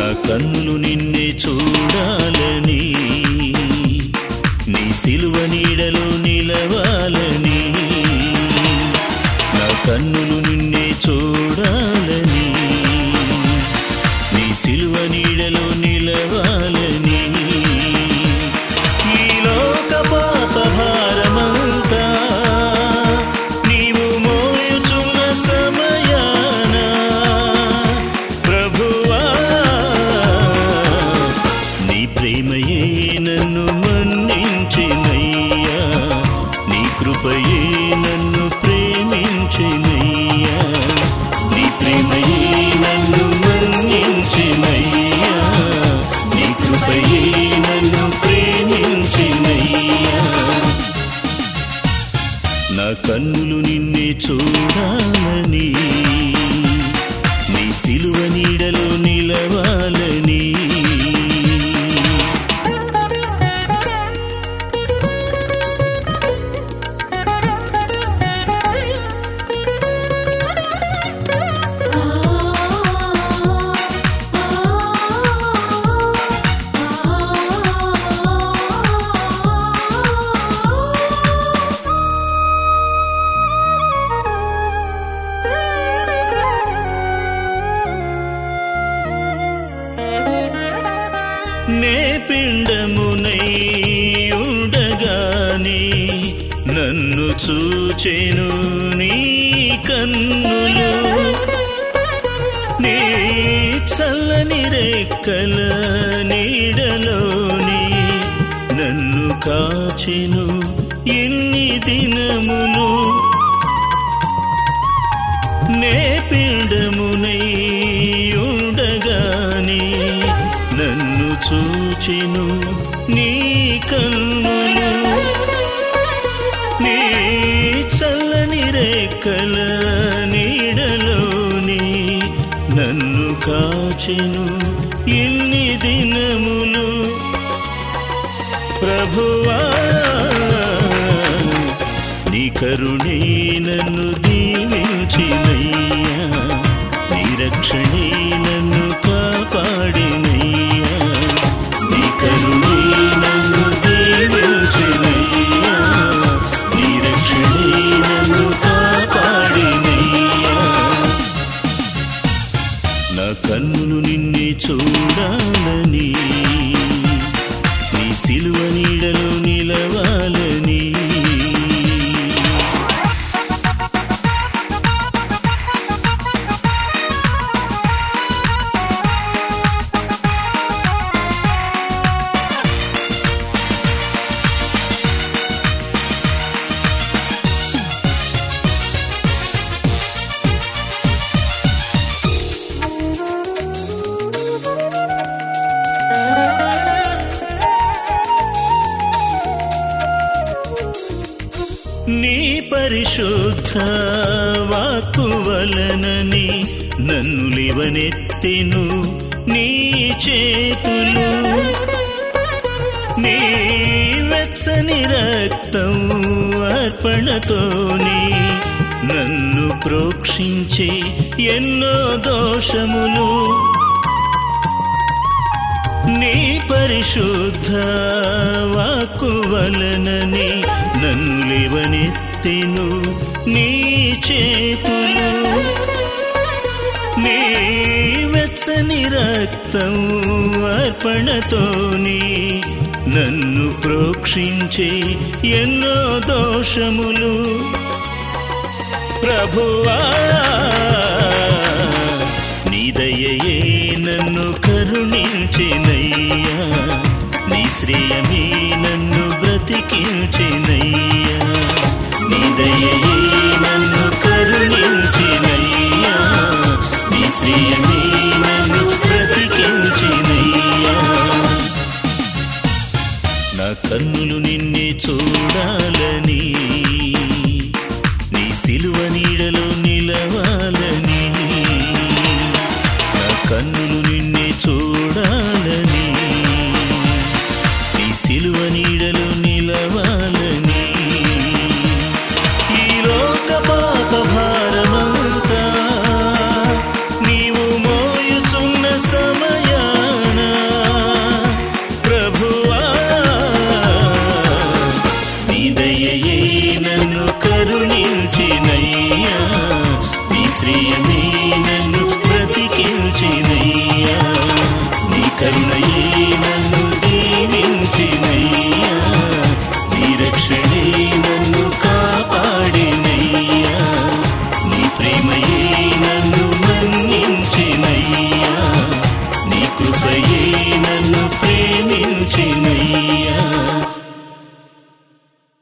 నా కన్నులు నిన్నే చూడాలని నీ సిలువ నీడలో నిలవాలని నా కన్నులు నిన్నే చూడాలని నీ సిలువ నీడలో నిలవాలని ఈ లోక పాప భారమంతా నీవు మోయుచున్న సమయాన ప్రభువా నీ ప్రేమయే నన్ను మన్నించినయ్యా నీ కృపయే నన్ను ప్రేమించినయ్యా నీ ప్రేమయే నన్ను మన్నించినయ్యా నీ కృపయే నన్ను ప్రేమించినయ్యా నా కన్నులు నిన్నే చూడాలని నీ సిలువ నీడలో నిలవాలని నే పిండమునై ఉండగాని నన్ను చూచెను నీ కన్నులు నీ చల్లని రెక్కల నీడలోని నన్ను కాచెను ఎన్ని దినములు నే పిండమునై ఉండగాని నన్ను చూచెను నీ కన్నులు నీ చల్లని రెక్కల నీడలోని నన్ను కాచెను ఎన్ని దినములు ప్రభువా నీ కరుణే నన్ను దీవించినయ్యా నీ రక్షణే నన్ను కాపాడినయ్యా నీ కరుణే నన్ను దీవించినయ్యా నీ రక్షణే నన్ను కాపాడినయ్యా నా కన్నులు నిన్నే చూడాలని నీ సిలువ నీడలో నిలవాలని నీ పరిశుద్ధ వాక్కు వలనని నన్ను లేవనెత్తెను నీ చేతులు నీ వెచ్చని రక్తం అర్పణతోని నన్ను ప్రోక్షించి ఎన్నో దోషములు నీ పరిశుద్ధ వాక్కు వలనని నన్ను లేవనెత్తెను నీ చేతులు నీ వెచ్చని రక్తం అర్పణతోని నన్ను ప్రోక్షించే ఎన్నో దోషములు ప్రభువా నీ దయయే నన్ను కరుణించినయ్యా నీ శ్రేయమే నన్ను బ్రతికించినయ్యా నీ దయయే నన్ను కరుణించినయ్యా నీ శ్రేయమే నన్ను బ్రతికించినయ్యా నా కన్నులు నిన్నే చూడాలని నీ సిలువ నీడలో నిలవాలని నా కన్నులు నిన్నే చూడాలని నీ సిలువ నీడలో నిలవాలని ఈ లోక పాప భారమంతా నీవు మోయుచున్న సమయా పిలిచెను